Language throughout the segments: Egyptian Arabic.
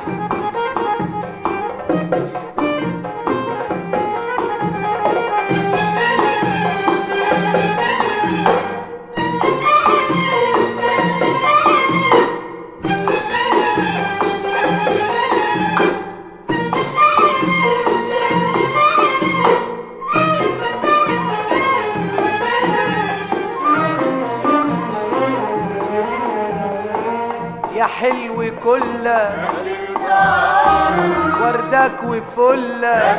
يا حلو كله وردك وفله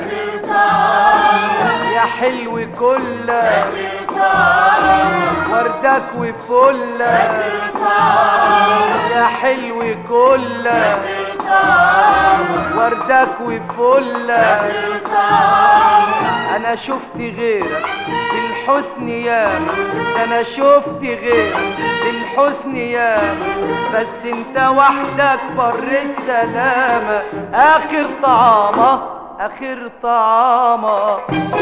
يا حلو كله وردك وفله يا حلو كله وردك وفله انا شفت غيرك في الحسن ياما ده انا شفت غيرك في الحسن ياما بس انت وحدك بر السلامة اخر طعامة اخر طعامة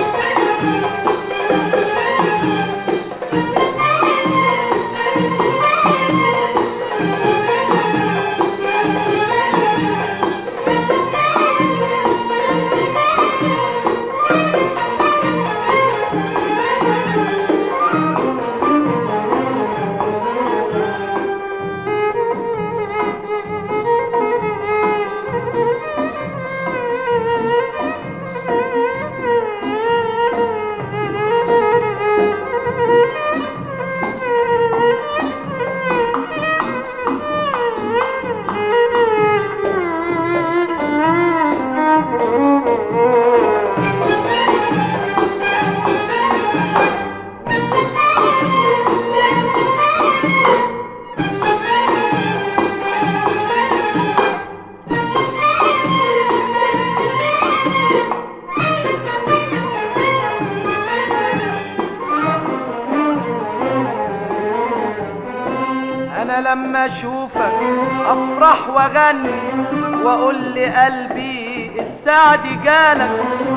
انا لما اشوفك افرح واغني واقول لقلبي السعد جالك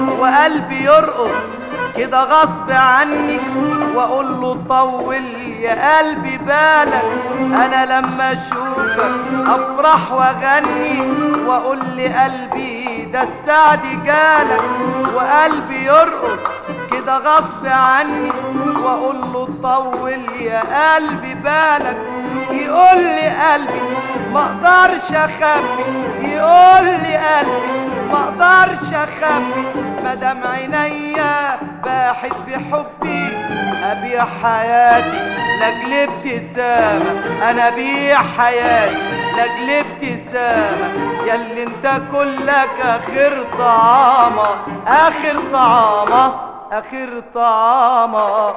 وقلبي يرقص كده غصب عني واقول له طول يا قلبي بالك انا لما اشوفك افرح واغني واقول لقلبي ده السعد جالك وقلبي يرقص كده غصب عني واقول له طول يا قلبي بالك يقول لي قلبي ما اقدرش اخبي يقول لي قلبي ما اقدرش اخبي مدام عينيا باحت بحبي ابيع حياتي لاجل ابتسامة انا ابيع حياتي لاجل ابتسامة ياللي انت كلك اخر طعامة اخر طعامة اخر طعامة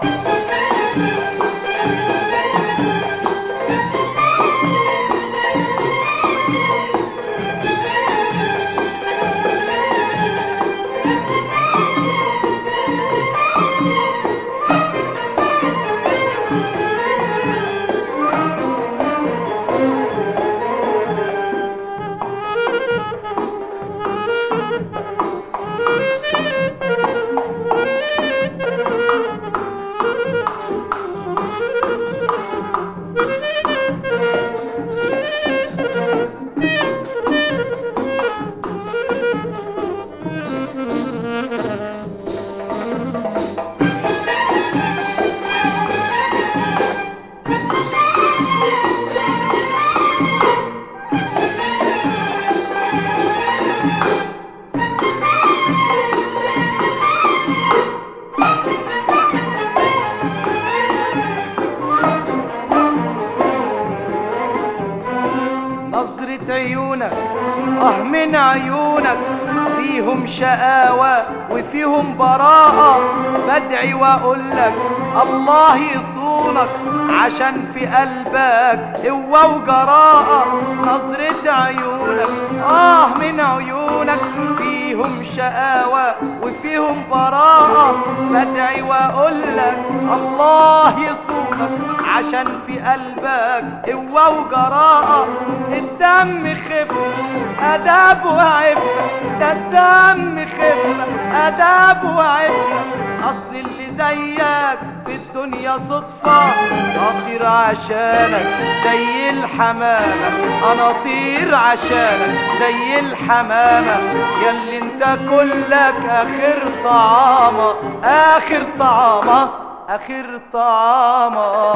نظرة عيونك اه من عيونك فيهم شقاوة وفيهم براءة بدعي واقول لك الله يصونك عشان في قلبك قوة وجراءة نظرة عيونك اه من عيونك فيهم شقاوة وفيهم براءة بدعي واقول لك الله يصونك عشان في قلبك قوة وجراءة الدم خف أداب وعفة ده الدم خف أداب وعفة أصل اللي زيك في الدنيا صدفة اطير عشانك زي الحمامة انا اطير عشانك زي الحمامة ياللي انت كلك اخر طعامة اخر طعامة اخر طعامة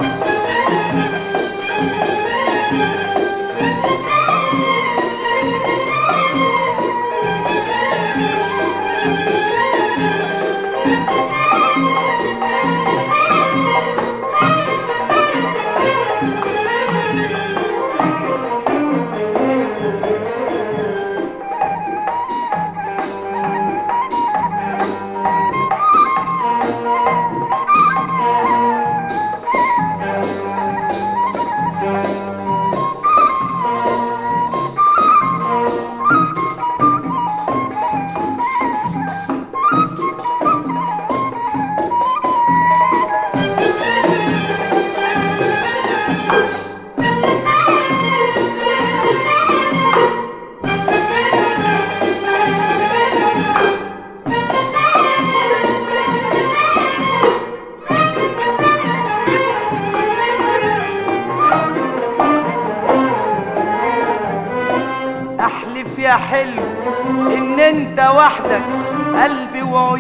احلف يا حلو ان انت وحدك قلبي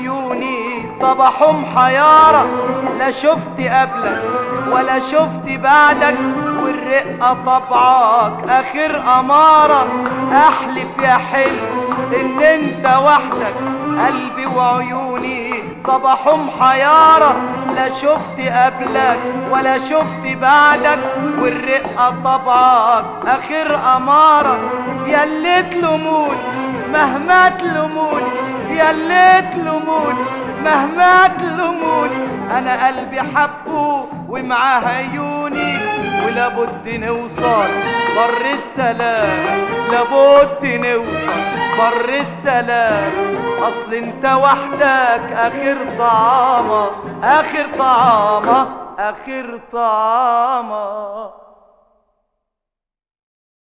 وعيوني صباحهم حيارة لا شفت قبلك ولا شفت بعدك والرقة طبعك اخر امارة احلف يا حلو ان انت وحدك قلبي وعيوني صباحهم حيارة لا شفت قبلك ولا شفت بعدك والرقة طبعك اخر امارة يا اللي تلوموني مهما تلوموني يا اللي تلوموني مهما تلوموني انا قلبي حبه ومعاه عيوني ولابد نوصل بر السلام لابد نوصل بر السلام اصل انت وحدك اخر طعامة اخر طعامة اخر طعامة